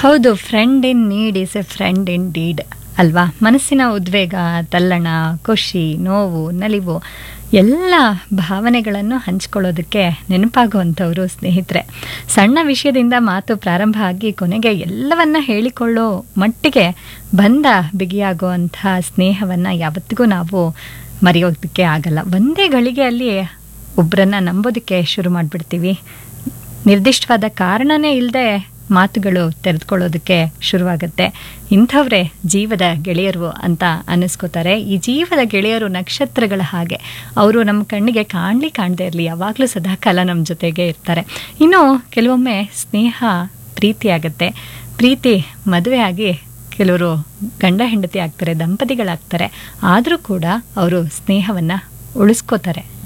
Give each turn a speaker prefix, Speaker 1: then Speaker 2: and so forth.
Speaker 1: ಹೌದು friend in need is a friend in deed ಅಲ್ವಾ ಮನಸ್ಸಿನ ಉದ್ವೇಗ ತಲ್ಲಣ ಖುಷಿ ನೋವು ನಲಿವು ಎಲ್ಲ ಭಾವನೆಗಳನ್ನು ಹಂಚ್ಕೊಳ್ಳೋದಕ್ಕೆ ನೆನಪಾಗುವಂಥವರು ಸ್ನೇಹಿತರೆ ಸಣ್ಣ ವಿಷಯದಿಂದ ಮಾತು ಪ್ರಾರಂಭ ಆಗಿ ಕೊನೆಗೆ ಎಲ್ಲವನ್ನ ಹೇಳಿಕೊಳ್ಳೋ ಮಟ್ಟಿಗೆ ಬಂದ ಬಿಗಿಯಾಗುವಂಥ ಸ್ನೇಹವನ್ನು ಯಾವತ್ತಿಗೂ ನಾವು ಮರೆಯೋದಕ್ಕೆ ಆಗಲ್ಲ ಒಂದೇ ಗಳಿಗೆಯಲ್ಲಿ ಒಬ್ಬರನ್ನ ನಂಬೋದಕ್ಕೆ ಶುರು ಮಾಡಿಬಿಡ್ತೀವಿ ನಿರ್ದಿಷ್ಟವಾದ ಕಾರಣನೇ ಇಲ್ಲದೆ ಮಾತುಗಳು ತೆರೆದುಕೊಳ್ಳೋದಕ್ಕೆ ಶುರುವಾಗುತ್ತೆ ಇಂಥವ್ರೆ ಜೀವದ ಗೆಳೆಯರು ಅಂತ ಅನ್ನಿಸ್ಕೋತಾರೆ ಈ ಜೀವದ ಗೆಳೆಯರು ನಕ್ಷತ್ರಗಳ ಹಾಗೆ ಅವರು ನಮ್ಮ ಕಣ್ಣಿಗೆ ಕಾಣಲಿ ಕಾಣದೇ ಇರಲಿ ಯಾವಾಗಲೂ ಸದಾಕಾಲ ನಮ್ಮ ಜೊತೆಗೆ ಇರ್ತಾರೆ ಇನ್ನು ಕೆಲವೊಮ್ಮೆ ಸ್ನೇಹ ಪ್ರೀತಿ ಆಗುತ್ತೆ ಪ್ರೀತಿ ಮದುವೆ ಆಗಿ ಕೆಲವರು ಗಂಡ ಹೆಂಡತಿ ಆಗ್ತಾರೆ ದಂಪತಿಗಳಾಗ್ತಾರೆ ಆದರೂ ಕೂಡ ಅವರು ಸ್ನೇಹವನ್ನು ಉಳಿಸ್ಕೋತಾರೆ